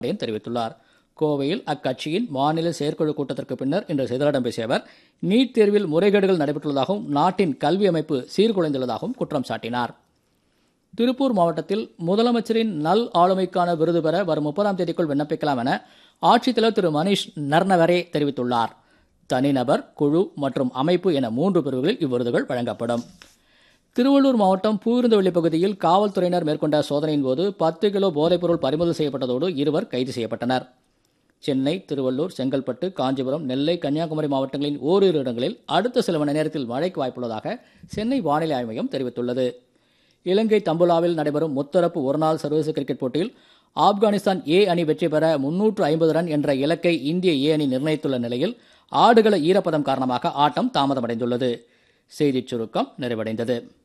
பாண்டியன் தெரிவித்துள்ளார் கோவையில் அக்கட்சியின் மாநில செயற்குழு கூட்டத்திற்கு பின்னர் இன்று செய்தியாளர்களிடம் பேசிய அவர் நீட் தேர்வில் முறைகேடுகள் நடைபெற்றுள்ளதாகவும் நாட்டின் கல்வி அமைப்பு சீர்குலைந்துள்ளதாகவும் குற்றம் சாட்டினார் திருப்பூர் மாவட்டத்தில் முதலமைச்சரின் நல் ஆளுமைக்கான விருது பெற வரும் முப்பதாம் தேதிக்குள் விண்ணப்பிக்கலாம் என ஆட்சித்தலைவர் திரு மணீஷ் நர்னவரே தெரிவித்துள்ளார் தனிநபர் குழு மற்றும் அமைப்பு என மூன்று பிரிவுகளில் இவ்விருதுகள் வழங்கப்படும் திருவள்ளூர் மாவட்டம் பூவிருந்தவெளி பகுதியில் காவல்துறையினர் மேற்கொண்ட சோதனையின் போது பத்து கிலோ போதைப்பொருள் பறிமுதல் செய்யப்பட்டதோடு இருவர் கைது செய்யப்பட்டனர் சென்னை திருவள்ளூர் செங்கல்பட்டு காஞ்சிபுரம் நெல்லை கன்னியாகுமரி மாவட்டங்களின் ஓரிரு இடங்களில் அடுத்த சில மணி நேரத்தில் மழைக்கு வாய்ப்புள்ளதாக சென்னை வானிலை ஆய்வு மையம் தெரிவித்துள்ளது இலங்கை தம்புலாவில் நடைபெறும் முத்தரப்பு ஒருநாள் சர்வதேச கிரிக்கெட் போட்டியில் ஆப்கானிஸ்தான் ஏ அணி வெற்றி பெற முன்னூற்று ஐம்பது ரன் என்ற இலக்கை இந்திய ஏ அணி நிர்ணயித்துள்ள நிலையில் ஆடுகள ஈரப்பதம் காரணமாக ஆட்டம் தாமதமடைந்துள்ளது செய்திச் சுருக்கம் நிறைவடைந்தது